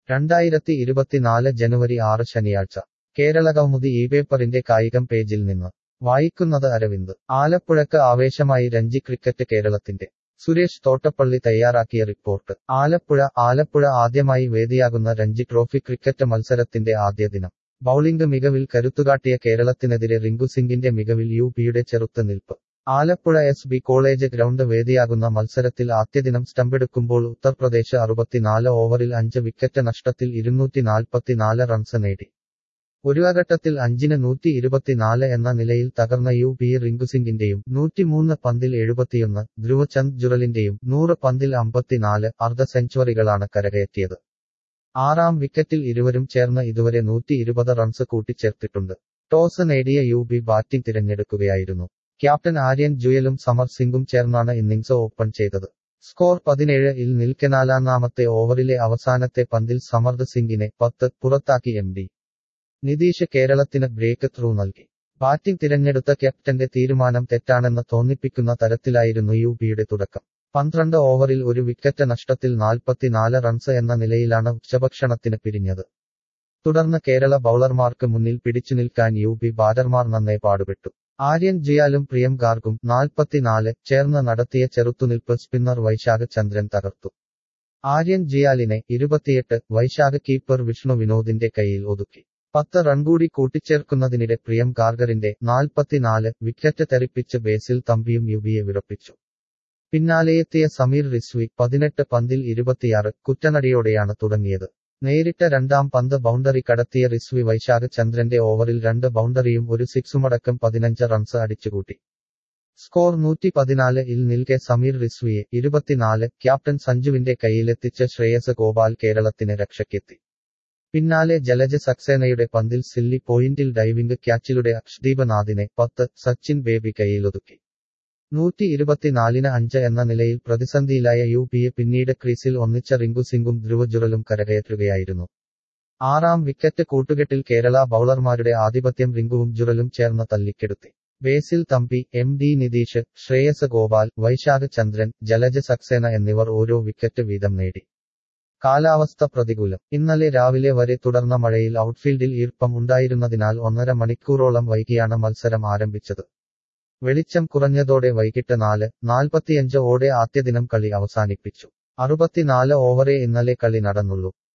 രണ്ടായിരത്തി ഇരുപത്തിനാല് ജനുവരി ആറ് ശനിയാഴ്ച കേരളകൗമുദി ഈ പേപ്പറിന്റെ കായികം പേജിൽ നിന്ന് വായിക്കുന്നത് അരവിന്ദ് ആലപ്പുഴക്ക് ആവേശമായി രഞ്ജി ക്രിക്കറ്റ് കേരളത്തിന്റെ സുരേഷ് തോട്ടപ്പള്ളി തയ്യാറാക്കിയ റിപ്പോർട്ട് ആലപ്പുഴ ആലപ്പുഴ ആദ്യമായി വേദിയാകുന്ന രഞ്ജി ട്രോഫി ക്രിക്കറ്റ് മത്സരത്തിന്റെ ആദ്യ ദിനം ബൌളിംഗ് മികവിൽ കരുത്തുകാട്ടിയ കേരളത്തിനെതിരെ റിങ്കു സിംഗിന്റെ മികവിൽ യു പിയുടെ ചെറുത്തുനിൽപ്പ് Alappuzha S B college ground വേദിയാകുന്ന മത്സരത്തിൽ ആദ്യദിനം സ്റ്റമ്പെടുക്കുമ്പോൾ ഉത്തർപ്രദേശ് അറുപത്തിനാല് ഓവറിൽ അഞ്ച് വിക്കറ്റ് നഷ്ടത്തിൽ ഇരുന്നൂറ്റി നാൽപ്പത്തിനാല് റൺസ് നേടി ഒരു ഘട്ടത്തിൽ അഞ്ചിന് നൂറ്റി ഇരുപത്തിനാല് എന്ന നിലയിൽ തകർന്ന യു പി റിങ്കുസിംഗിന്റെയും നൂറ്റിമൂന്ന് പന്തിൽ എഴുപത്തിയൊന്ന് ധ്രുവചന്ദ് ജുറലിന്റെയും നൂറ് പന്തിൽ അമ്പത്തിനാല് അർദ്ധ സെഞ്ചുറികളാണ് കരകയറ്റിയത് ആറാം വിക്കറ്റിൽ ഇരുവരും ചേർന്ന് ഇതുവരെ നൂറ്റി ഇരുപത് റൺസ് കൂട്ടിച്ചേർത്തിട്ടുണ്ട് ടോസ് നേടിയ യു ബി ബാറ്റിംഗ് തിരഞ്ഞെടുക്കുകയായിരുന്നു ക്യാപ്റ്റൻ ആര്യൻ ജുയലും സമർ സിംഗും ചേർന്നാണ് ഇന്നിംഗ്സ് ഓപ്പൺ ചെയ്തത് സ്കോർ പതിനേഴ് ഇൽ നിൽക്കനാലാനാമത്തെ ഓവറിലെ അവസാനത്തെ പന്തിൽ സമർദ് സിംഗിനെ പത്ത് പുറത്താക്കി എം ഡി നിതീഷ് കേരളത്തിന് ബ്രേക്ക് ത്രൂ നൽകി ബാറ്റിംഗ് തിരഞ്ഞെടുത്ത ക്യാപ്റ്റന്റെ തീരുമാനം തെറ്റാണെന്ന് തോന്നിപ്പിക്കുന്ന തരത്തിലായിരുന്നു യു പിയുടെ തുടക്കം പന്ത്രണ്ട് ഓവറിൽ ഒരു വിക്കറ്റ് നഷ്ടത്തിൽ നാൽപ്പത്തിനാല് റൺസ് എന്ന നിലയിലാണ് ഉച്ചഭക്ഷണത്തിന് പിരിഞ്ഞത് തുടർന്ന് കേരള ബൌളർമാർക്ക് മുന്നിൽ പിടിച്ചുനിൽക്കാൻ യു പി ബാറ്റർമാർ നന്നേ പാടുപെട്ടു ആര്യൻ ജിയാലും പ്രിയം ഗാർഗും നാൽപ്പത്തിനാല് ചേർന്ന് നടത്തിയ ചെറുത്തുനിൽപ്പ് സ്പിന്നർ വൈശാഖ് ചന്ദ്രൻ തകർത്തു ആര്യൻ ജിയാലിനെ ഇരുപത്തിയെട്ട് വൈശാഖ് കീപ്പർ വിഷ്ണു വിനോദിന്റെ കയ്യിൽ ഒതുക്കി പത്ത് റൺ കൂടി കൂട്ടിച്ചേർക്കുന്നതിനിടെ പ്രിയം ഗാർഗറിന്റെ നാൽപ്പത്തിനാല് വിക്കറ്റ് തെറിപ്പിച്ച് ബേസിൽ തമ്പിയും യുബിയെ വിറപ്പിച്ചു പിന്നാലെയെത്തിയ സമീർ റിസ്വി പതിനെട്ട് പന്തിൽ ഇരുപത്തിയാറ് കുറ്റനടിയോടെയാണ് തുടങ്ങിയത് നേരിട്ട രണ്ടാം പന്ത് ബൗണ്ടറി കടത്തിയ റിസ്വി വൈശാഖ് ചന്ദ്രന്റെ ഓവറിൽ രണ്ട് ബൗണ്ടറിയും ഒരു സിക്സുമടക്കം പതിനഞ്ച് റൺസ് അടിച്ചുകൂട്ടി സ്കോർ നൂറ്റി പതിനാല് ഇൽ നിൽക്കെ സമീർ റിസ്വിയെ ഇരുപത്തിനാല് ക്യാപ്റ്റൻ സഞ്ജുവിന്റെ കയ്യിലെത്തിച്ച ശ്രേയസ് ഗോപാൽ കേരളത്തിന് രക്ഷയ്ക്കെത്തി പിന്നാലെ ജലജ് സക്സേനയുടെ പന്തിൽ സില്ലി പോയിന്റിൽ ഡൈവിംഗ് ക്യാച്ചിലൂടെ അക്ഷദീപ് നാഥിനെ പത്ത് സച്ചിൻ ബേബി കയ്യിലൊതുക്കി നൂറ്റി ഇരുപത്തിനാലിന് അഞ്ച് എന്ന നിലയിൽ പ്രതിസന്ധിയിലായ യു പിയെ പിന്നീട് ക്രീസിൽ ഒന്നിച്ച റിങ്കു സിംഗും ധ്രുവജുറലും കരകയറ്റുകയായിരുന്നു ആറാം വിക്കറ്റ് കൂട്ടുകെട്ടിൽ കേരള ബൌളർമാരുടെ ആധിപത്യം റിങ്കുവും ജുറലും ചേർന്ന് തല്ലിക്കെടുത്തി Basil Thampi M D Nidheesh Shreyas Gopal Vaisakh Chandran Jalaj Saxena എന്നിവർ ഓരോ വിക്കറ്റ് വീതം നേടി കാലാവസ്ഥ പ്രതികൂലം ഇന്നലെ രാവിലെ വരെ തുടർന്ന മഴയിൽ ഔട്ട്ഫീൽഡിൽ ഈർപ്പം ഉണ്ടായിരുന്നതിനാൽ ഒന്നര മണിക്കൂറോളം വൈകിയാണ് മത്സരം ആരംഭിച്ചത് വെളിച്ചം കുറഞ്ഞതോടെ വൈകിട്ട് നാല് നാൽപ്പത്തിയഞ്ച് ഓടെ ആദ്യദിനം കളി അവസാനിപ്പിച്ചു അറുപത്തിനാല് ഓവറേ ഇന്നലെ കളി നടന്നുള്ളൂ